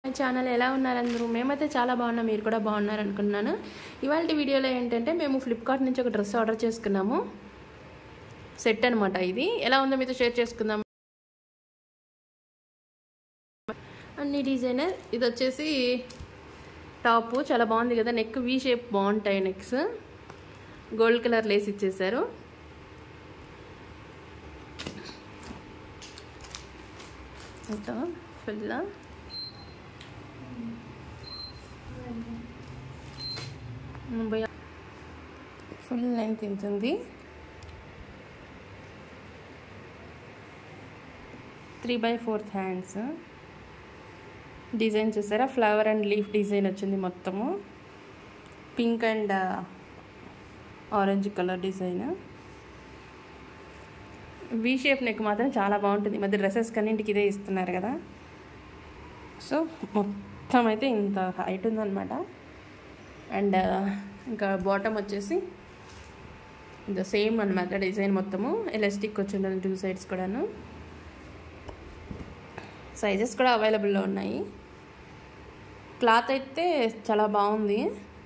channel ఎలా ఉన్నారు అందరూ మేమైతే చాలా బాగున్నాం మీరు కూడా బాగున్నారు అనుకున్నాను ఇవాళ వీడియోలో ఏంటంటే మేము ఫ్లిప్కార్ట్ నుంచి ఒక డ్రెస్ ఆర్డర్ చేసుకున్నాము సెట్ అనమాట ఇది ఎలా ఉందో మీతో షేర్ చేసుకుందాం అన్ని డిజైనర్ ఇది వచ్చేసి టాపు చాలా బాగుంది కదా నెక్ వీ షేప్ బాగుంటాయి నెక్స్ గోల్డ్ కలర్ లేస్ ఇచ్చేసారు ఇంకా ఫుల్ ముంబై ఫుల్ లెంత్ ఉంటుంది three by fourth hands design చూసారా ఫ్లవర్ అండ్ లీఫ్ డిజైన్ వచ్చింది మొత్తము pink and orange colour design V shape neck మాత్రం చాలా బాగుంటుంది ఈ మధ్య డ్రెస్సెస్ కన్నింటికి ఇదే ఇస్తున్నారు కదా సో మొత్తం అయితే ఇంత హైట్ ఉందన్నమాట అండ్ ఇంకా బాటమ్ వచ్చేసి ఇంకా సేమ్ అనమాట డిజైన్ మొత్తము ఎలాస్టిక్ వచ్చింది టూ సైడ్స్ కూడాను సైజెస్ కూడా అవైలబుల్లో ఉన్నాయి క్లాత్ అయితే చాలా బాగుంది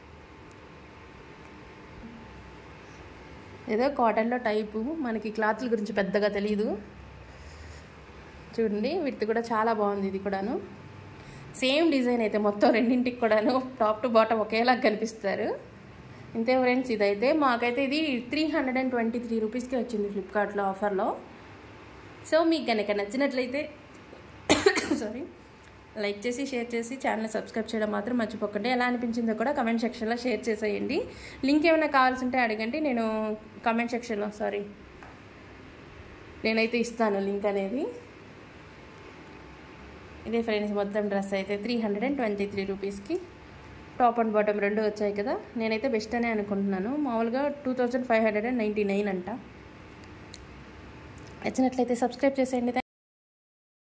ఏదో కాటన్లో టైపు మనకి క్లాత్ల గురించి పెద్దగా తెలియదు చూడండి వీటి కూడా చాలా బాగుంది ఇది కూడాను సేమ్ డిజైన్ అయితే మొత్తం రెండింటికి కూడాను టాప్ టు బాటమ్ ఒకేలా కనిపిస్తారు ఇంతే ఫ్రెండ్స్ ఇదైతే మాకైతే ఇది three hundred and twenty three రూపీస్కి వచ్చింది ఫ్లిప్కార్ట్లో ఆఫర్లో సో మీకు కనుక నచ్చినట్లయితే సారీ లైక్ చేసి షేర్ చేసి ఛానల్ సబ్స్క్రైబ్ చేయడం మాత్రం మర్చిపోకండి ఎలా అనిపించిందో కూడా కమెంట్ సెక్షన్లో షేర్ చేసేయండి లింక్ ఏమైనా కావాల్సి ఉంటే అడగండి నేను కమెంట్ సెక్షన్లో సారీ నేనైతే ఇస్తాను లింక్ అనేది ఇదే ఫ్రెండ్స్ మొత్తం డ్రెస్ అయితే three hundred and twenty three రూపీస్కి టాప్ అండ్ బాటమ్ రెండు వచ్చాయి కదా నేనైతే బెస్ట్ అనే అనుకుంటున్నాను మామూలుగా two thousand five hundred and ninety nine అంట నచ్చినట్లయితే సబ్స్క్రైబ్ చేసేయండి